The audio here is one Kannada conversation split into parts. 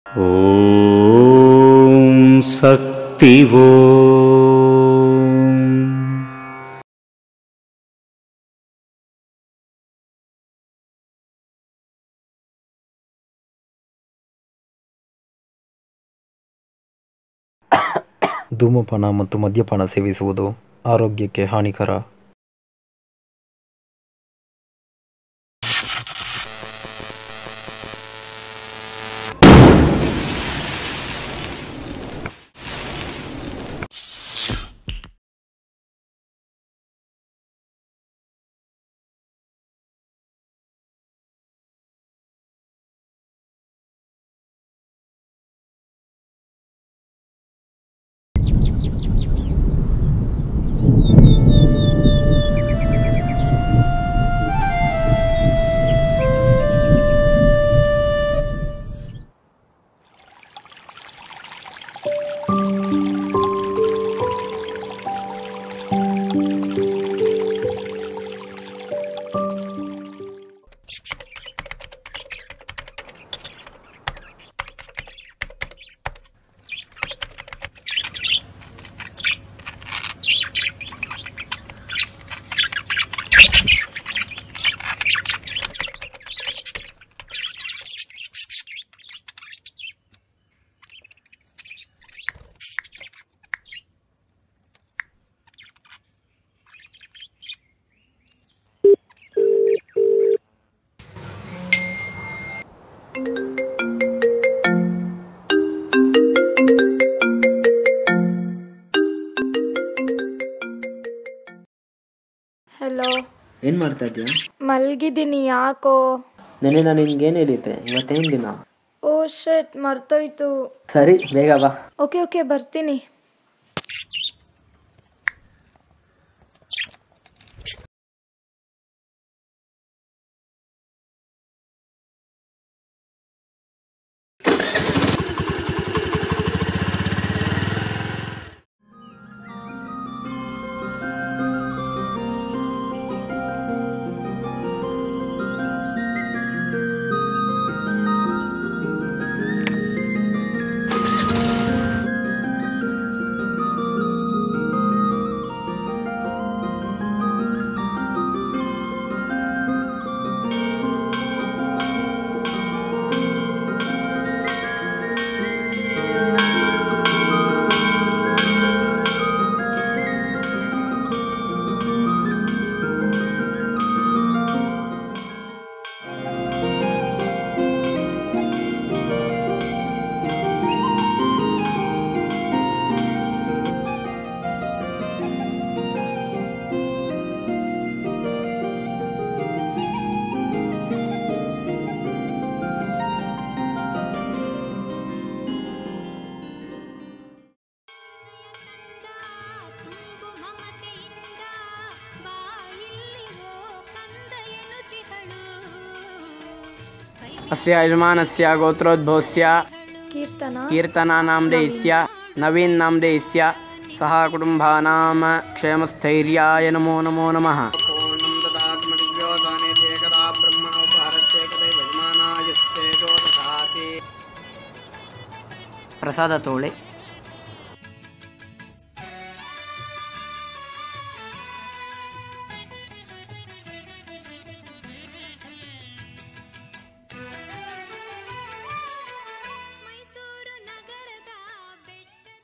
ॐ शक्तिवो ಧೂಮಪಾನ ಮತ್ತು ಮದ್ಯಪಾನ ಸೇವಿಸುವುದು ಆರೋಗ್ಯಕ್ಕೆ ಹಾನಿಕರ ಹಲೋ ಏನು ಮಾಡ್ತಾ ಇದ್ದೀಯ ಮಲ್ಗಿದ್ದೀನಿ ಯಾಕೋ ನೆನ್ನೆ ನಾನು ನಿನ್ಗೇನು ಹೇಳಿದ್ದೆ ಇವತ್ತೇನು ದಿನ ಓ ಶೆಟ್ ಮರ್ತೋಯ್ತು ಸರಿ ಬೇಗ ಬಾ ಓಕೆ ಓಕೆ ಬರ್ತೀನಿ ಮಮತೆಯಿಂದ ಬಾಯಿಲ್ಲಿರೋ ಕಂದ ಎನ್ನುತ್ತಿಹಳು अस्य यजमानस्य गोत्रोद्भवस्य ಕೀರ್ತನ कीर्तनानाम्देयस्य नवीन् नाम्देयस्य सह कुटुम्बानां क्षेमस्थैर्याय नमो नमो नमः ಪ್ರಸಾದ ತೋಳೆ ಮೈಸೂರು ನಗರದ ಬೆಟ್ಟದ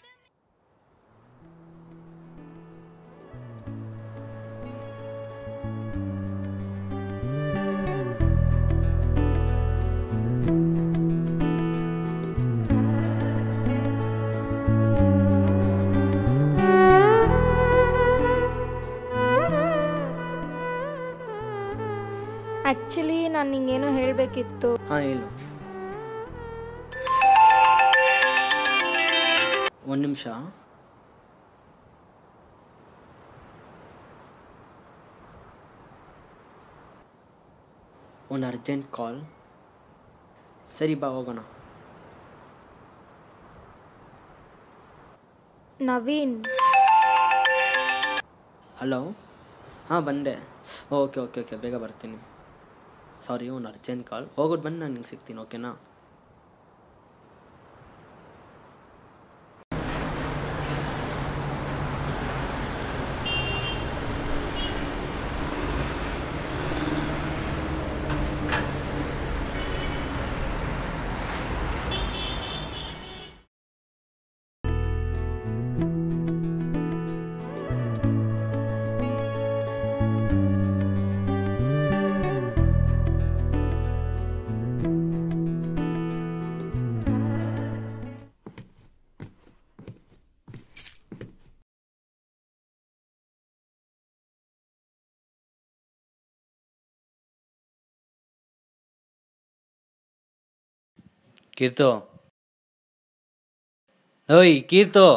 ಆ್ಯಕ್ಚುಲಿ ನಾನು ನಿಂಗೇನೋ ಹೇಳಬೇಕಿತ್ತು ಹಾಂ ಹೇಳು ಒಂದು ನಿಮಿಷ ಒಂದು ಅರ್ಜೆಂಟ್ ಕಾಲ್ ಸರಿ ಬಾ ಹೋಗೋಣ ನವೀನ್ ಹಲೋ ಹಾಂ ಬಂದೆ ಓಕೆ ಓಕೆ ಓಕೆ ಬೇಗ ಬರ್ತೀನಿ ಸಾರಿ ಒಂದು ಅರ್ಜೆಂಟ್ ಕಾಲ್ ಹೋಗ್ಬಿಟ್ಟು ಬಂದು ನಾನು ನಿಂಗೆ ಸಿಗ್ತೀನಿ ಓಕೆನಾ ಕೀರ್ತು ಓಯ್ ಕೀರ್ತು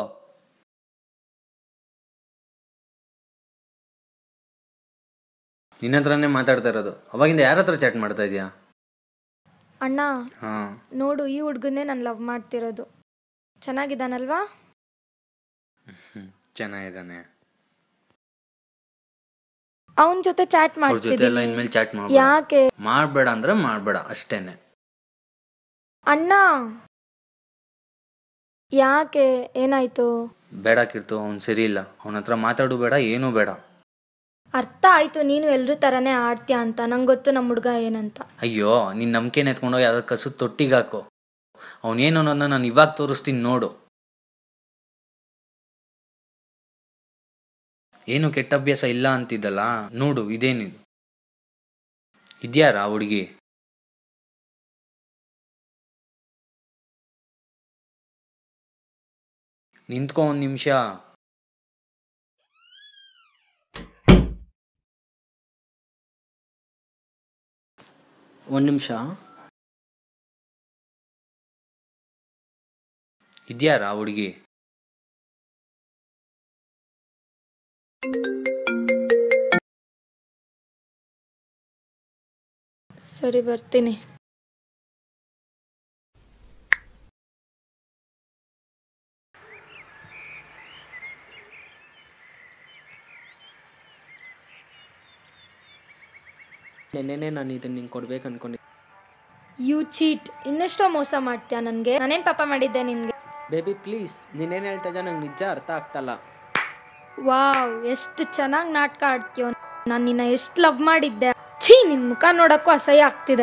ನಿನ್ನ ಹತ್ರನೇ ಮಾತಾಡ್ತಾ ಇರೋದು ಅವಾಗಿಂದ ಯಾರ ಹತ್ರ ಚಾಟ್ ಮಾಡ್ತಾ ಇದೀಯಾ ಅಣ್ಣ ಹಾ ನೋಡು ಈ ಹುಡುಗನ್ನೇ ನಾನು ಲವ್ ಮಾಡ್ತಿರೋದು ಚೆನ್ನಾಗಿದ್ದಾನಲ್ವಾ ಚೆನ್ನಾಗಿದ್ದಾನೆ ಅವನ ಜೊತೆ ಚಾಟ್ ಅವ್ರ ಜೊತೆ ಎಲ್ಲ ಮಾಡ್ತಿದ್ದೀನಿ ಇನ್ಮೇಲೆ ಚಾಟ್ ಮಾಡ್ಬೇಡ ಯಾಕೆ ಮಾಡ್ಬೇಡ ಅಂದ್ರೆ ಮಾಡ್ಬೇಡ ಅಷ್ಟೇನೆ ಅಣ್ಣ ಯಾಕೆ ಏನಾಯ್ತು ಬೇಡ ಕೀರ್ತು ಅವ್ನು ಸರಿ ಇಲ್ಲ ಅವನ ಹತ್ರ ಮಾತಾಡು ಬೇಡ ಏನೂ ಬೇಡ ಅರ್ಥ ಆಯ್ತು ನೀನು ಎಲ್ರೂ ಥರನೇ ಆಡ್ತೀಯ ಅಂತ ನಂಗೆ ಗೊತ್ತು ನಮ್ಮ ಹುಡುಗ ಏನಂತ ಅಯ್ಯೋ ನಿನ್ನ ನಂಬಿಕೆನ ಎತ್ಕೊಂಡೋಗಿ ಯಾವ್ದಾದ್ರು ಕಸದ ತೊಟ್ಟಿಗೆ ಹಾಕು ಅವನೇನು ಅನ್ನೋದನ್ನ ನಾನು ಇವಾಗ ತೋರಿಸ್ತೀನಿ ನೋಡು ಏನು ಕೆಟ್ಟ ಅಭ್ಯಾಸ ಇಲ್ಲ ಅಂತಿದ್ದಲ್ಲ ನೋಡು ಇದೇನಿದು ಇದ್ಯಾರ ಆ ಹುಡುಗಿ ನಿಂತ್ಕೊ ಒಂದು ನಿಮಿಷ ಒಂದು ನಿಮಿಷ ಇದ್ಯಾರ ಆ ಹುಡುಗಿ ಸರಿ ಬರ್ತೀನಿ ನೆನ್ನೆನೇ ನಾನು ಇದನ್ನ ನಿಂಗೆ ಕೊಡ್ಬೇಕು ಅನ್ಕೊಂಡಿದ್ದೆ ಯು ಚೀಟ್ ಇನ್ನೆಷ್ಟೋ ಮೋಸ ಮಾಡ್ತೀಯ ನನಗೆ ನಾನೇನು ಪಾಪ ಮಾಡಿದ್ದೆ ನಿನಗೆ ಬೇಬಿ ಪ್ಲೀಸ್ ನೀನೇನು ಹೇಳ್ತಾ ಇದ್ದ ನಂಗೆ ನಿಜ ಅರ್ಥ ಆಗ್ತಲ್ಲ ವಾವ್ ಎಷ್ಟು ಚೆನ್ನಾಗಿ ನಾಟಕ ಆಡ್ತೀಯೋ ನಾನು ನಿನ್ನ ಎಷ್ಟು ಲವ್ ಮಾಡಿದ್ದೆ ಛೀ ನಿನ್ನ ಮುಖ ನೋಡೋಕ್ಕೂ ಅಸಹ್ಯ ಆಗ್ತಿದೆ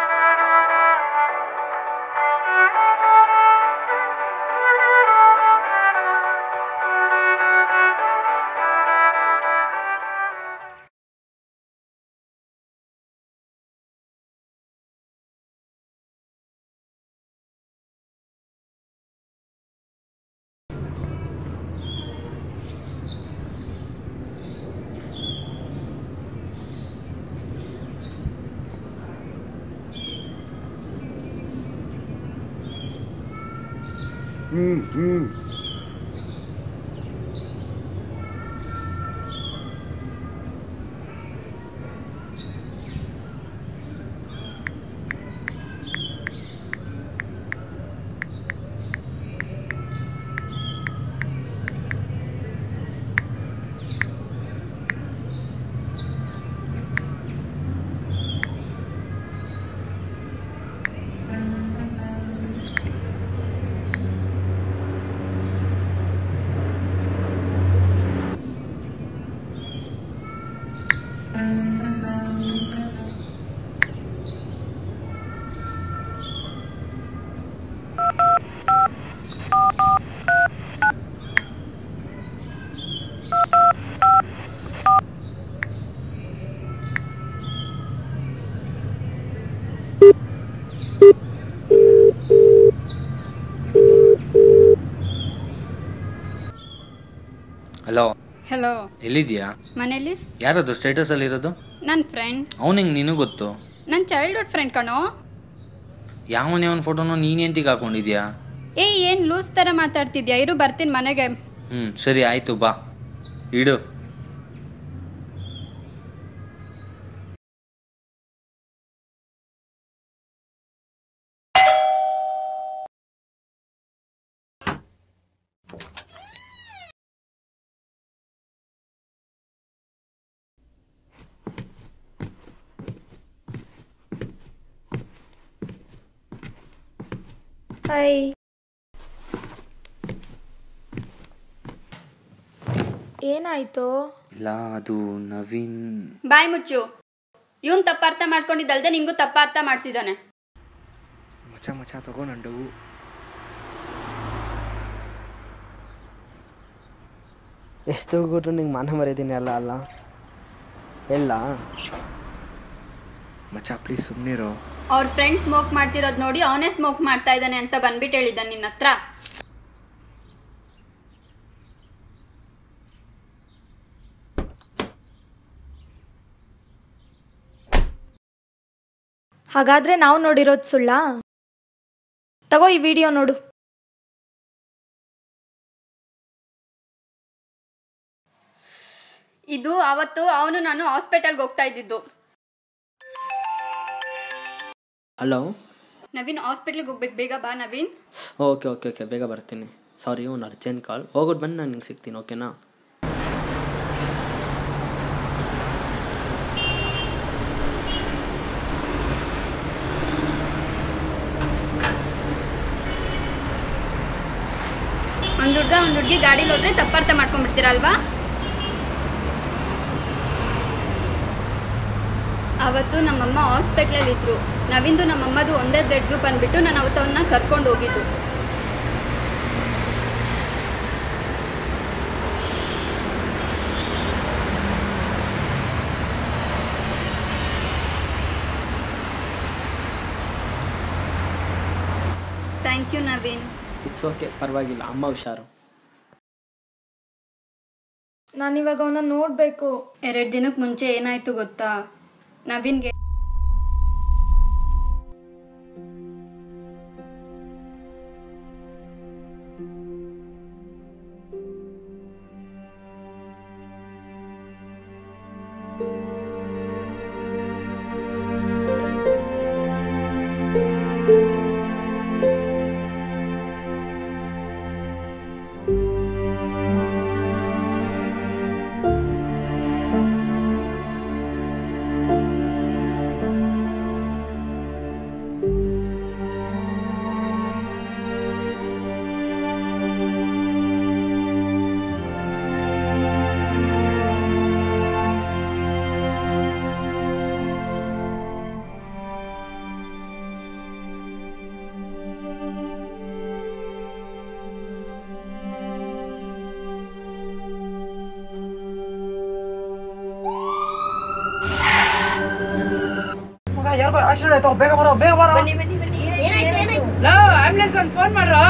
ಹಲೋ ಹಲೋ ಎಲ್ಲಿದ್ಯಾ ಮನೇಲಿ ಯಾರದು ಸ್ಟೇಟಸ್ ಅಲ್ಲಿ ಇರೋದು ನನ್ನ ಫ್ರೆಂಡ್ ಅವನು ಹೆಂಗೆ ನಿನಗೆ ಗೊತ್ತು ನನ್ನ ಚೈಲ್ಡ್ಹುಡ್ ಫ್ರೆಂಡ್ ಕಣೋ ಯಾವನೇ ಅವನ ಫೋಟೋನ ನೀನು ಎಂತಿಗೆ ಹಾಕೊಂಡಿದ್ಯಾ ಏ ಏನು ಲೂಸ್ ಥರ ಮಾತಾಡ್ತಿದ್ಯಾ ಇರು ಬರ್ತೀನಿ ಮನೆಗೆ ಹ್ಞೂ ಸರಿ ಆಯಿತು ಬಾ ಇಡು ಹಾಯ್ ಏನಾಯ್ತು ಇಲ್ಲ ಅದು ನವೀನ್ ಬಾಯ್ ಮುಚ್ಚು ಇವನ್ ತಪ್ಪ ಅರ್ಥ ಮಾಡ್ಕೊಂಡಿದ್ದಲ್ದೆ ನಿಂಗೂ ತಪ್ಪ ಅರ್ಥ ಮಾಡಿಸಿದಾನೆ ಮಚ ಮಚ ತಗೋ ನಂಡು ಎಷ್ಟು ಹೋಗ್ಬಿಟ್ರು ನಿಂಗೆ ಮಾನ ಮರ್ಯಾದಿನಿ ಅಲ್ಲ ಅಲ್ಲ ಎಲ್ಲ ಮಚ ಪ್ಲೀಸ್ ಸುಮ್ಮನಿರೋ ಅವ್ರ ಫ್ರೆಂಡ್ ಸ್ಮೋಕ್ ಮಾಡ್ತಿರೋದ್ ನೋಡಿ ಅವನೇ ಸ್ಮೋಕ್ ಮಾಡ್ತಾ ಇದ್ದಾನೆ ಅಂತ ಬಂದ್ಬಿಟ್ಟು ಹೇಳಿದ್ದ ನಿನ್ನ ಹತ್ರ ಹಾಗಾದ್ರೆ ನಾವು ನೋಡಿರೋದು ಸುಳ್ಳ ತಗೋ ಈ ವಿಡಿಯೋ ನೋಡು ಇದು ಅವತ್ತು ಅವನು ನಾನು ಹಾಸ್ಪಿಟಲ್ಗೆ ಹೋಗ್ತಾ ಇದ್ದಿದ್ದು ಹಲೋ ನವೀನ್ ಹಾಸ್ಪಿಟ್ಲಿಗೆ ಹೋಗ್ಬೇಕು ಬೇಗ ಬಾ ನವೀನ್ ಓಕೆ ಓಕೆ ಓಕೆ ಬೇಗ ಬರ್ತೀನಿ ಸಾರಿ ಒಂದು ಅರ್ಜೆಂಟ್ ಕಾಲ್ ಹೋಗ್ಬಿಟ್ಟು ಬಂದು ನಾನು ನಿಂಗೆ ಸಿಗ್ತೀನಿ ಓಕೆನಾ ಒಂದು ಹುಡ್ಗ ಒಂದು ಹುಡುಗಿ ಗಾಡೀಲಿ ಹೋದ್ರೆ ತಪ್ಪರ್ಥ ಮಾಡ್ಕೊಂಡ್ಬಿಡ್ತೀರಲ್ವಾ ಅವತ್ತು ನಮ್ಮಮ್ಮ ಹಾಸ್ಪಿಟ್ಲಲ್ಲಿ ಇದ್ರು ನವಿಂದು ನಮ್ಮಮ್ಮದು ಒಂದೇ ಬ್ಲಡ್ ಗ್ರೂಪ್ ಅಂದ್ಬಿಟ್ಟು ನಾನು ಅವತ್ತು ಅವನ್ನ ಕರ್ಕೊಂಡು ಹೋಗಿದ್ದು thank you Naveen it's okay ಪರವಾಗಿಲ್ಲ ಅಮ್ಮ ಹುಷಾರು ನಾನಿವಾಗ ಅವನ್ನ ನೋಡಬೇಕು ಎರಡು ದಿನಕ್ಕೆ ಮುಂಚೆ ಏನಾಯ್ತು ಗೊತ್ತಾ ನವೀನ್ಗೆ ಯಾರಿಗೋ ಆಕ್ಸಿಡೆಂಟ್ ಆಯ್ತು ಬೇಗ ಬರೋ ಬೇಗ ಬರೋ ಆಂಬುಲೆನ್ಸ್ ಫೋನ್ ಮಾಡ್ರೋ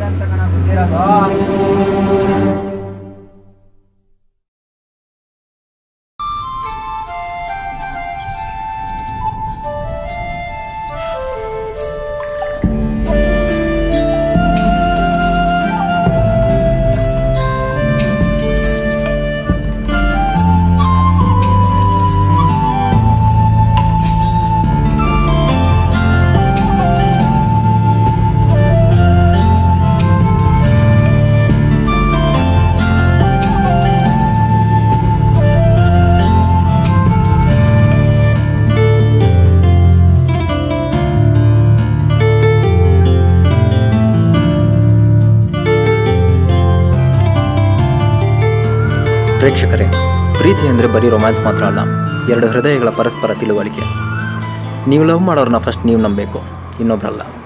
ಪ್ರೇಕ್ಷಕರೇ ಪ್ರೀತಿ ಅಂದರೆ ಬರೀ ರೊಮ್ಯಾನ್ಸ್ ಮಾತ್ರ ಅಲ್ಲ ಎರಡು ಹೃದಯಗಳ ಪರಸ್ಪರ ತಿಳುವಳಿಕೆ ನೀವು ಲವ್ ಮಾಡೋರನ್ನ ಫಸ್ಟ್ ನೀವು ನಂಬಬೇಕು ಇನ್ನೊಬ್ರಲ್ಲ